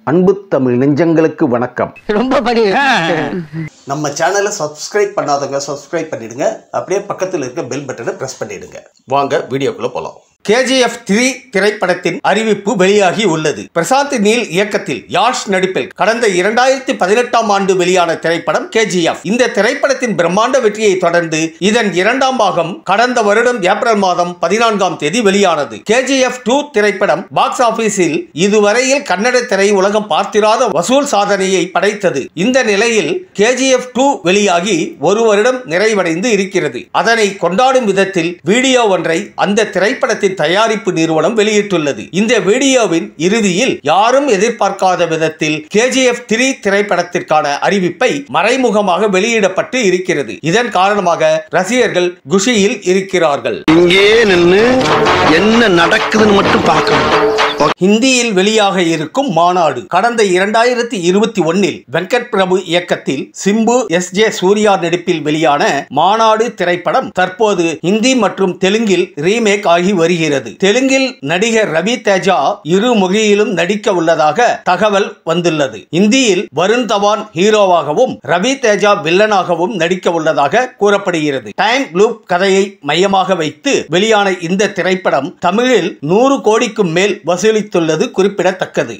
அன்பு தமிழ் நெஞ்சங்களுக்கு வணக்கம் ரொம்ப படி நம்ம சேனலை சப்ஸ்கிரைப் பண்ணாதவங்க சப்ஸ்கிரைப் பண்ணிடுங்க அப்படியே பக்கத்தில் இருக்க பெல் பட்டனை பிரஸ் பண்ணிடுங்க வாங்க வீடியோக்குள்ள போலாம் கேஜிஎஃப் த்ரீ திரைப்படத்தின் அறிவிப்பு வெளியாகி உள்ளது பிரசாந்த் நீல் இயக்கத்தில் யாஷ் நடிப்பில் கடந்த இரண்டாயிரத்தி பதினெட்டாம் ஆண்டு வெளியான திரைப்படம் கேஜிஎஃப் இந்த திரைப்படத்தின் பிரம்மாண்ட வெற்றியை தொடர்ந்து இதன் இரண்டாம் பாகம் கடந்த வருடம் ஏப்ரல் மாதம் பதினான்காம் தேதி வெளியானது கேஜிஎஃப் டூ திரைப்படம் பாக்ஸ் ஆபீஸில் இதுவரையில் கன்னட திரை உலகம் பார்த்திராத வசூல் சாதனையை படைத்தது இந்த நிலையில் கேஜிஎஃப் டூ வெளியாகி ஒரு வருடம் நிறைவடைந்து இருக்கிறது அதனை கொண்டாடும் விதத்தில் வீடியோ ஒன்றை அந்த திரைப்படத்தின் தயாரிப்பு நிறுவனம் வெளியிட்டுள்ளது இந்த வீடியோவின் இறுதியில் யாரும் எதிர்பார்க்காத விதத்தில் கேஜிஎஃப் த்ரீ திரைப்படத்திற்கான அறிவிப்பை மறைமுகமாக வெளியிடப்பட்டு இருக்கிறது இதன் காரணமாக ரசிகர்கள் குஷியில் இருக்கிறார்கள் இங்கே நின்னு என்ன நடக்குதுன்னு மட்டும் பார்க்கணும் ஹிந்தியில் வெளியாக இருக்கும் மாநாடு கடந்த இரண்டாயிரத்தி இருபத்தி ஒன்னில் வெங்கட் பிரபு இயக்கத்தில் சிம்பு எஸ் ஜே சூர்யா நடிப்பில் வெளியான மாநாடு திரைப்படம் தற்போது ஹிந்தி மற்றும் தெலுங்கில் ரீமேக் ஆகி வருகிறது தெலுங்கில் நடிகர் ரவி தேஜா இரு மொழியிலும் நடிக்க உள்ளதாக தகவல் வந்துள்ளது இந்தியில் வருண் தவான் ஹீரோவாகவும் ரவி தேஜா வில்லனாகவும் நடிக்க உள்ளதாக கூறப்படுகிறது டைம் லூப் கதையை மையமாக வைத்து வெளியான இந்த திரைப்படம் தமிழில் நூறு கோடிக்கும் மேல் வசூலித்துள்ளது குறிப்பிடத்தக்கது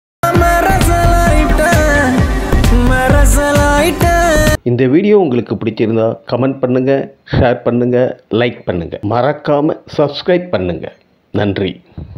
இந்த வீடியோ உங்களுக்கு பிடிச்சிருந்தா கமெண்ட் பண்ணுங்க ஷேர் பண்ணுங்க லைக் பண்ணுங்க மறக்காம சப்ஸ்கிரைப் பண்ணுங்க நன்றி